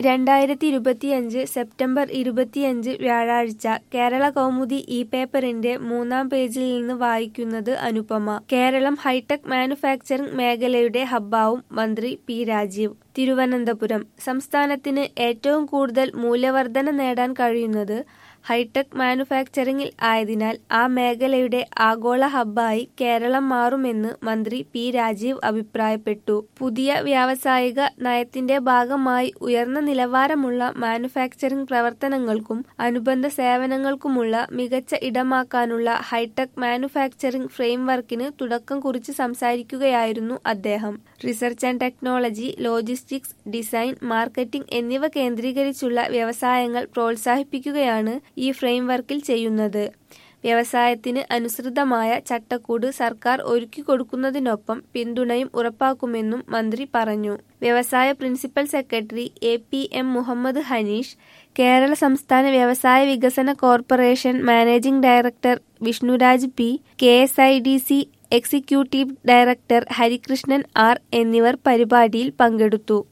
രണ്ടായിരത്തി ഇരുപത്തിയഞ്ച് സെപ്റ്റംബർ ഇരുപത്തിയഞ്ച് വ്യാഴാഴ്ച കേരള കൗമുദി ഈ പേപ്പറിന്റെ മൂന്നാം പേജിൽ നിന്ന് വായിക്കുന്നത് അനുപമ കേരളം ഹൈടെക് മാനുഫാക്ചറിംഗ് മേഖലയുടെ ഹബ്ബാവും മന്ത്രി പി രാജീവ് തിരുവനന്തപുരം സംസ്ഥാനത്തിന് ഏറ്റവും കൂടുതൽ മൂല്യവർധന നേടാൻ കഴിയുന്നത് ഹൈടെക് മാനുഫാക്ചറിംഗിൽ ആയതിനാൽ ആ മേഖലയുടെ ആഗോള ഹബ്ബായി കേരളം മാറുമെന്ന് മന്ത്രി പി രാജീവ് അഭിപ്രായപ്പെട്ടു പുതിയ വ്യാവസായിക നയത്തിന്റെ ഭാഗമായി ഉയർന്ന നിലവാരമുള്ള മാനുഫാക്ചറിംഗ് പ്രവർത്തനങ്ങൾക്കും അനുബന്ധ സേവനങ്ങൾക്കുമുള്ള മികച്ച ഇടമാക്കാനുള്ള ഹൈടെക് മാനുഫാക്ചറിംഗ് ഫ്രെയിംവർക്കിന് തുടക്കം കുറിച്ച് സംസാരിക്കുകയായിരുന്നു അദ്ദേഹം research and technology logistics design marketing എന്നിവ കേന്ദ്രീകരിച്ചുള്ള വ്യവസായങ്ങൾ പ്രോത്സാഹിപ്പിക്കുകയാണ് ഈ ഫ്രെയിംവർക്കിൽ ചെയ്യുന്നത് വ്യവസായത്തിന് അനുസൃതമായ ചട്ടക്കൂട് സർക്കാർ ഒരുക്കിക്കൊടുക്കുന്നതിനൊപ്പം പിന്തുണയും ഉറപ്പാക്കുമെന്നും മന്ത്രി പറഞ്ഞു വ്യവസായ principal secretary A P M Muhammad Hanish Kerala സംസ്ഥാന വ്യവസായ വികസന corporation managing director Vishnuraj P K S I D C executive director Harikrishnan R എന്നിവർ പരിപാടിയിൽ പങ്കെടുത്തു